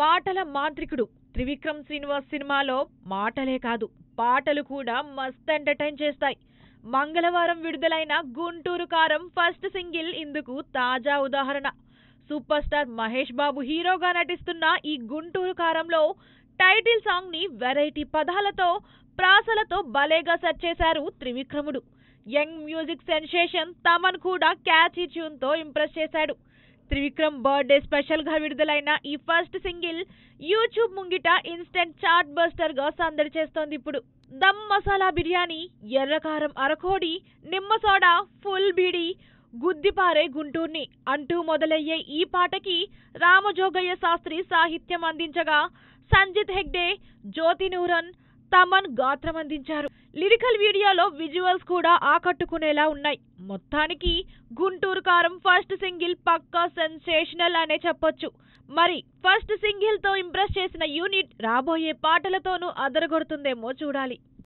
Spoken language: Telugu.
మాటల మాంత్రికుడు త్రివిక్రమ్ శ్రీనివాస్ సినిమాలో మాటలే కాదు పాటలు కూడా మస్త్ ఎంటర్టైన్ చేస్తాయి మంగళవారం విడుదలైన గుంటూరు కారం ఫస్ట్ సింగిల్ ఇందుకు తాజా ఉదాహరణ సూపర్ స్టార్ మహేష్ బాబు హీరోగా నటిస్తున్న ఈ గుంటూరు కారంలో టైటిల్ సాంగ్ ని వెరైటీ పదాలతో ప్రాసలతో భలేగా సెట్ చేశారు త్రివిక్రముడు యంగ్ మ్యూజిక్ సెన్సేషన్ తమన్ కూడా క్యాచీ ట్యూన్ తో ఇంప్రెస్ చేశాడు త్రివిక్రమ్ బర్త్డే స్పెషల్ గా విడుదలైన ఈ ఫస్ట్ సింగిల్ యూట్యూబ్ ముంగిట ఇన్స్టెంట్ చాట్ బస్టర్ గా సందడి చేస్తోంది ఇప్పుడు దమ్ మసాలా బిర్యానీ ఎర్రకారం అరకోడి నిమ్మ సోడా ఫుల్ బీడి గుద్దిపారే గుంటూర్ని అంటూ మొదలయ్యే ఈ పాటకి రామజోగయ్య శాస్త్రి సాహిత్యం అందించగా సంజిత్ హెగ్డే జ్యోతి నూరన్ తమన్ గాత్రం అందించారు లిరికల్ వీడియోలో విజువల్స్ కూడా ఆకట్టుకునేలా ఉన్నాయి మొత్తానికి గుంటూరు కారం ఫస్ట్ సింగిల్ పక్కా సెన్సేషనల్ అనే చెప్పొచ్చు మరి ఫస్ట్ సింగిల్ తో ఇంప్రెస్ చేసిన యూనిట్ రాబోయే పాటలతోనూ అదరగొడుతుందేమో చూడాలి